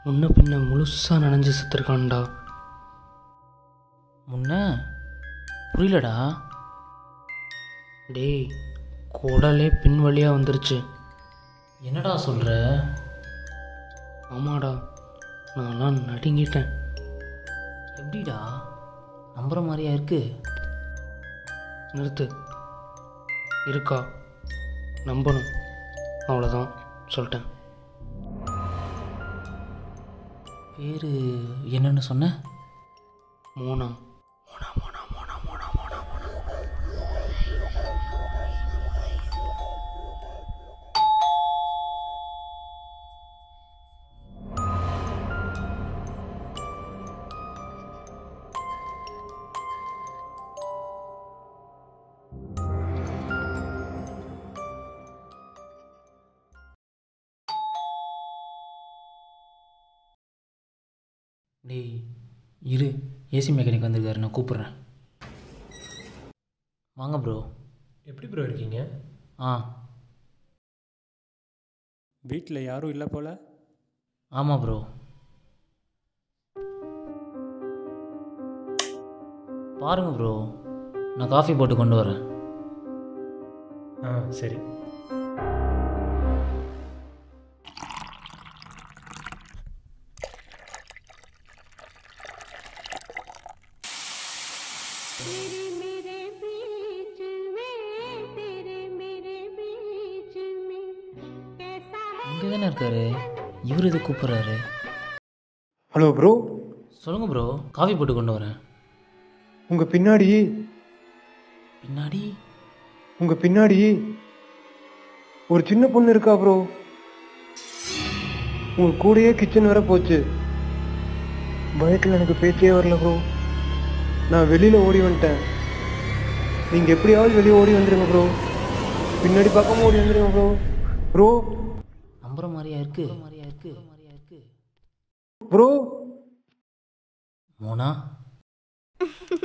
முன்ன பின்ன முழுசாக நனைஞ்சு செத்துருக்கான்டா முன்ன புரியலடா டேய் குடலே பின் வழியாக வந்துருச்சு என்னடா சொல்கிற ஆமாடா நான்லாம் நடுங்கிட்டேன் எப்படிடா நம்புற மாதிரியா இருக்கு நிறுத்து இருக்கா நம்பணும் அவ்வளோதான் சொல்லிட்டேன் பேர் என்னன்னு சொன்ன மோனா மோனா மோனா மோனா மோனா மோனா மோனா டேய் இரு ஏசி மெக்கானிக் வந்திருக்காரு நான் கூப்பிட்றேன் வாங்க ப்ரோ எப்படி ப்ரோ இருக்கீங்க ஆ வீட்டில் யாரும் இல்லை போல ஆமாம் ப்ரோ பாருங்க ப்ரோ நான் காஃபி போட்டு கொண்டு வரேன் ஆ சரி तेरे मेरे बीच में तेरे मेरे बीच में कैसा है இங்கே தானே இருக்காரு இவர் எது கூப்பிட்றாரு ஹலோ ப்ரோ சொல்லுங்கள் ப்ரோ காஃபி போட்டு கொண்டு வரேன் உங்கள் பின்னாடி பின்னாடி உங்கள் பின்னாடி ஒரு சின்ன பொண்ணு இருக்கா ப்ரோ உங்கள் கூடயே கிச்சன் வர போச்சு பயத்தில் எனக்கு பேச்சே வரல ப்ரோ நான் வெளியில் ஓடி வந்துட்டேன் நீங்கள் எப்படியாவது வெளியே ஓடி வந்துருங்க ப்ரோ பின்னாடி பக்கமாக ஓடி வந்துருங்க ப்ரோ ப்ரோ நம்புற மாதிரியா இருக்கு மாதிரியா இருக்கு மாதிரியா இருக்கு ப்ரோ மோனா